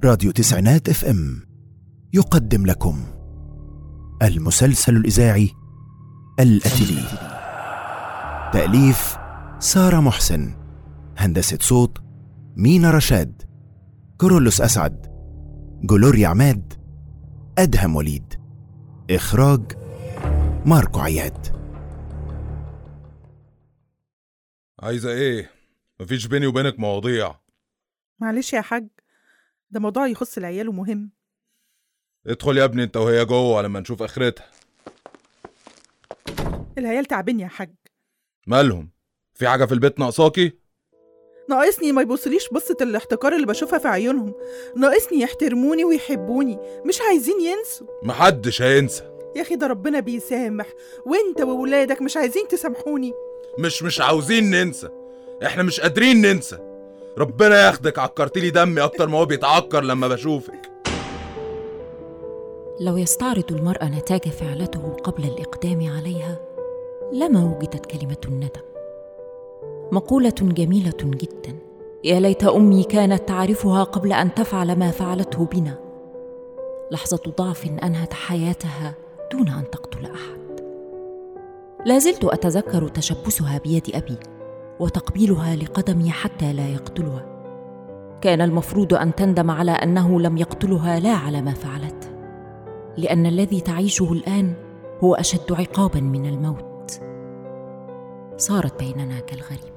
راديو تسعينات اف ام يقدم لكم المسلسل الاذاعي الاتلي تاليف ساره محسن هندسه صوت مينا رشاد كورولوس اسعد جلوريا عماد ادهم وليد اخراج ماركو عياد عايزة ايه؟ مفيش بيني وبينك مواضيع معلش يا حاج ده موضوع يخص العيال ومهم ادخل يا ابني انت وهي جوه لما نشوف اخرتها العيال تعبين يا حاج مالهم؟ في حاجة في البيت ناقصاكي؟ ناقصني ما يبصليش بصة الاحتقار اللي بشوفها في عيونهم ناقصني يحترموني ويحبوني مش عايزين ينسوا محدش هينسى يا اخي ده ربنا بيسامح وانت وولادك مش عايزين تسامحوني مش مش عاوزين ننسى احنا مش قادرين ننسى ربنا ياخدك عكرتلي دمي اكتر ما هو بيتعكر لما بشوفك لو يستعرض المرء نتاج فعلته قبل الإقدام عليها لما وجدت كلمة الندم مقولة جميلة جدا يا ليت أمي كانت تعرفها قبل أن تفعل ما فعلته بنا لحظة ضعف أنهت حياتها دون أن تقتل أحد لا زلت أتذكر تشبثها بيد أبي وتقبيلها لقدمي حتى لا يقتلها كان المفروض أن تندم على أنه لم يقتلها لا على ما فعلته لان الذي تعيشه الان هو اشد عقابا من الموت صارت بيننا كالغريب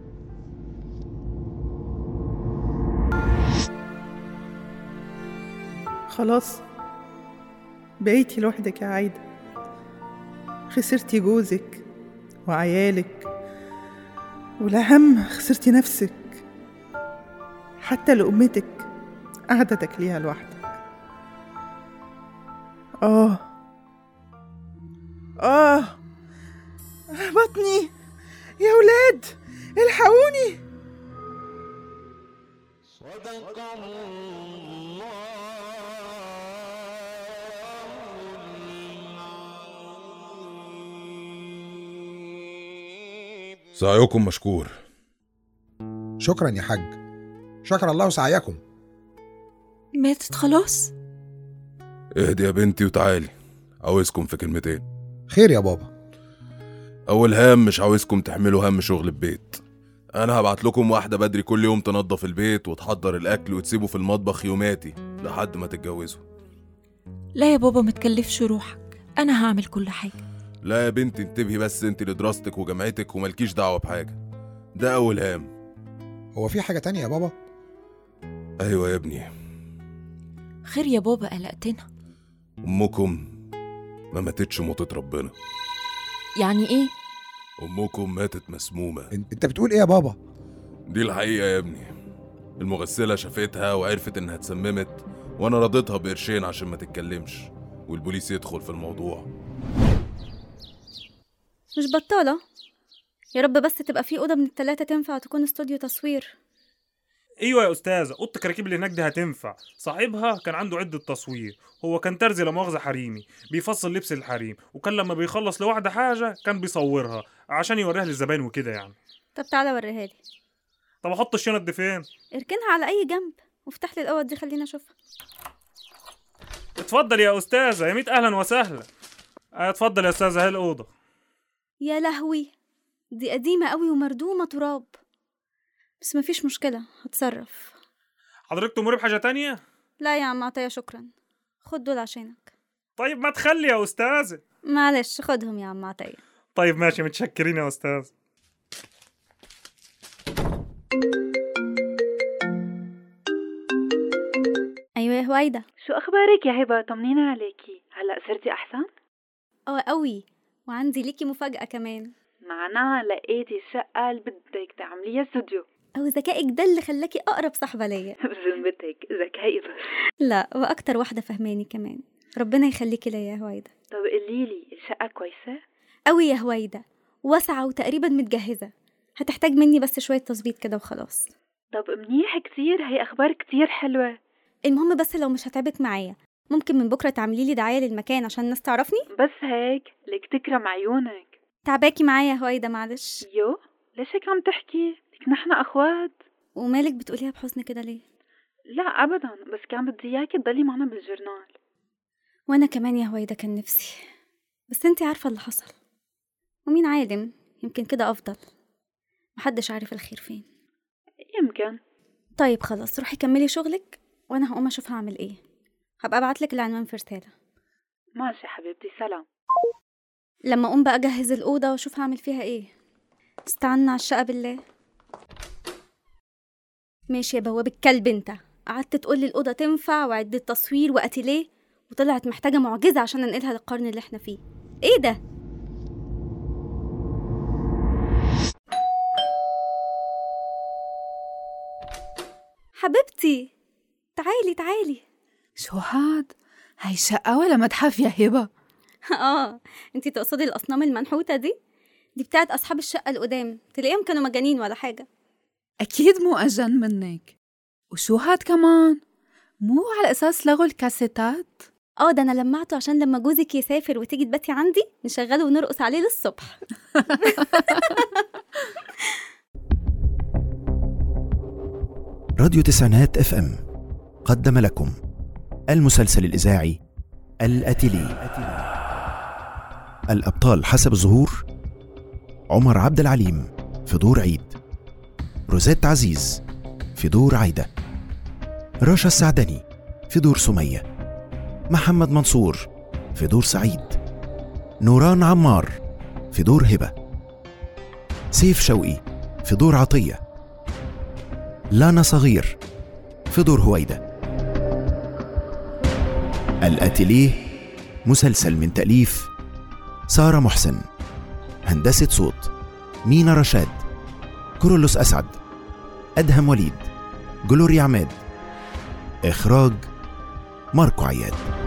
خلاص بقيتي لوحدك يا عايدة خسرتي جوزك وعيالك والأهم خسرتي نفسك حتى لقمتك قعدتك ليها لوحدك آه آه بطني يا ولاد الحقوني سعيكم مشكور شكرا يا حاج شكر الله سعيكم ماتت خلاص اهدي يا بنتي وتعالي عاوزكم في كلمتين خير يا بابا اول هام مش عاوزكم تحملوا هم شغل البيت انا هبعت لكم واحده بدري كل يوم تنظف البيت وتحضر الاكل وتسيبه في المطبخ يوماتي لحد ما تتجوزوا لا يا بابا ما تكلفش روحك انا هعمل كل حاجه لا يا بنتي انتبهي بس انت لدراستك وجامعتك وملكيش دعوه بحاجه ده اول هام هو في حاجة تانية يا بابا ايوه يا ابني خير يا بابا قلقتنا امكم ما ماتتش موتة ربنا يعني ايه امكم ماتت مسمومه إن- انت بتقول ايه يا بابا دي الحقيقه يا ابني المغسله شافتها وعرفت انها اتسممت وانا رضيتها بقرشين عشان ما تتكلمش والبوليس يدخل في الموضوع مش بطالة يا رب بس تبقى في أوضة من التلاتة تنفع تكون استوديو تصوير ايوه يا استاذه اوضه الكراكيب اللي هناك دي هتنفع صاحبها كان عنده عده تصوير هو كان ترزي لا مؤاخذه حريمي بيفصل لبس الحريم وكان لما بيخلص لواحده حاجه كان بيصورها عشان يوريها للزباين وكده يعني طب تعالى وريها لي طب احط الشنط دي فين اركنها على أي جنب وافتح لي الأوض دي خلينا أشوفها اتفضل يا استاذه يا ميت اهلا وسهلا آه، اتفضل يا استاذه هاي الاوضه يا لهوي دي قديمة قوي ومردومة تراب بس مفيش مشكلة هتصرف حضرتك تمر بحاجه تانية لا يا عم عطية شكرا خد دول عشانك طيب ما تخلي يا استاذه معلش خدهم يا عم عطية طيب ماشي متشكرين يا استاذ أيوة يا هويدا شو أخبارك يا هبة طمنينا عليكي هلأ صرتي أحسن؟ اه قوي وعندي ليكي مفاجأة كمان معناها لقيتي الشقة اللي بدك تعمليها استوديو أو ذكائك ده اللي خلاكي أقرب صاحبة ليا بذمتك ذكائي بس لا وأكتر واحدة فهماني كمان ربنا يخليكي ليا يا هويدا طب قوليلي الشقة كويسة؟ قوي يا هويدا واسعة وتقريبا متجهزة هتحتاج مني بس شوية تظبيط كده وخلاص طب منيح كتير هي أخبار كتير حلوة المهم بس لو مش هتعبك معايا ممكن من بكرة تعملي لي دعاية للمكان عشان الناس تعرفني بس هيك لك تكرم عيونك تعباكي معايا يا هويدا معلش يو ليش هيك عم تحكي؟ لك نحن أخوات ومالك بتقوليها بحزن كده ليه لا أبدا بس كان بدي إياكي تضلي معنا بالجرنال وأنا كمان يا هويدا كان نفسي بس انتي عارفة اللي حصل ومين عالم يمكن كده أفضل محدش عارف الخير فين يمكن طيب خلاص روحي كملي شغلك وأنا هقوم أشوف هعمل إيه هبقى أبعتلك العنوان في رسالة ماشي حبيبتي سلام لما أقوم بقى أجهز الأوضة وأشوف هعمل فيها إيه استعنا على الشقة بالله ماشي يا بواب الكلب انت قعدت تقولي الأوضة تنفع وعدة تصوير وأتيليه وطلعت محتاجة معجزة عشان ننقلها للقرن اللي احنا فيه ايه ده؟ حبيبتي تعالي تعالي شو هاد؟ هاي شقة ولا متحف يا هبة؟ اه انتي تقصدي الأصنام المنحوتة دي؟ دي بتاعت أصحاب الشقة القدام تلاقيهم كانوا مجانين ولا حاجة أكيد مو أجن منك وشو هاد كمان؟ مو على أساس لغوا الكاسيتات؟ اه ده انا لمعته عشان لما جوزك يسافر وتيجي تباتي عندي نشغله ونرقص عليه للصبح راديو تسعينات اف ام قدم لكم المسلسل الإذاعي الأتيلي الأبطال حسب الظهور عمر عبد العليم في دور عيد روزيت عزيز في دور عايدة رشا السعدني في دور سمية محمد منصور في دور سعيد نوران عمار في دور هبة سيف شوقي في دور عطية لانا صغير في دور هويدة الأتيليه مسلسل من تأليف سارة محسن هندسة صوت مينا رشاد كورولوس أسعد أدهم وليد جلوريا عماد إخراج ماركو عياد